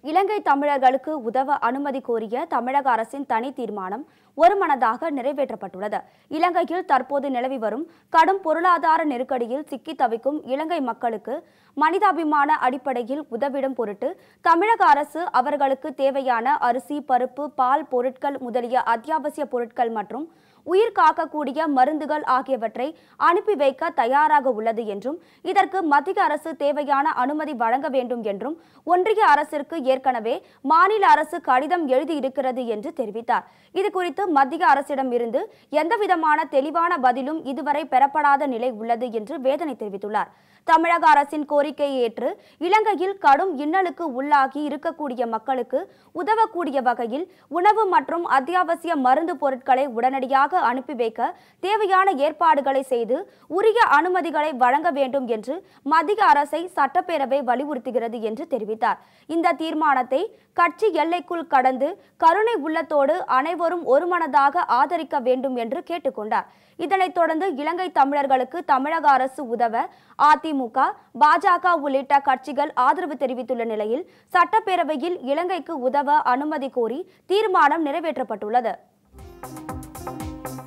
இலங்கை தமிழர்களுக்கு உதவ அனுமதி கோரிய தமிழக அரசின் தனி தீர்மானம் ஒருமனதாக நிறைவேற்றப்பட்டுள்ளது இலங்கையில் தற்போது நிலவி வரும் கடும் பொருளாதார நெருக்கடியில் சிக்கி தவிக்கும் இலங்கை மக்களுக்கு மனிதாபிமான அடிப்படையில் உதவிடும் பொருட்டு தமிழக அரசு அவர்களுக்கு தேவையான அரிசி பருப்பு பால் பொருட்கள் முதலிய அத்தியாவசிய பொருட்கள் மற்றும் உயிர் காக்கக்கூடிய மருந்துகள் ஆகியவற்றை அனுப்பி வைக்க தயாராக உள்ளது என்றும் இதற்கு மத்திய அரசு தேவையான அனுமதி வழங்க வேண்டும் என்றும் ஒன்றிய அரசிற்கு ஏற்கனவே மாநில அரசு கடிதம் எழுதியிருக்கிறது என்று தெரிவித்தார் இது குறித்து மத்திய அரசிடம் இருந்து எந்தவிதமான தெளிவான பதிலும் இதுவரை பெறப்படாத நிலை உள்ளது என்று வேதனை தெரிவித்துள்ளார் தமிழக அரசின் கோரிக்கையை ஏற்று இலங்கையில் கடும் இன்னலுக்கு உள்ளாகி இருக்கக்கூடிய மக்களுக்கு உதவக்கூடிய வகையில் உணவு மற்றும் அத்தியாவசிய மருந்து பொருட்களை உடனடியாக அனுப்பி வைக்க தேவையான ஏற்பாடுகளை செய்து உரிய அனுமதிகளை வழங்க வேண்டும் என்று மத்திய அரசை சட்டப்பேரவை வலியுறுத்துகிறது என்று தெரிவித்தார் இந்த தீர்மானத்தை கட்சி எல்லைக்குள் கடந்து கருணை உள்ளத்தோடு அனைவரும் ஒருமனதாக ஆதரிக்க வேண்டும் என்று கேட்டுக்கொண்டார் இதனைத் தொடர்ந்து இலங்கை தமிழர்களுக்கு தமிழக அரசு உதவ அதிமுக பாஜக உள்ளிட்ட கட்சிகள் ஆதரவு தெரிவித்துள்ள நிலையில் சட்டப்பேரவையில் இலங்கைக்கு உதவ அனுமதி கோரி தீர்மானம் நிறைவேற்றப்பட்டுள்ளது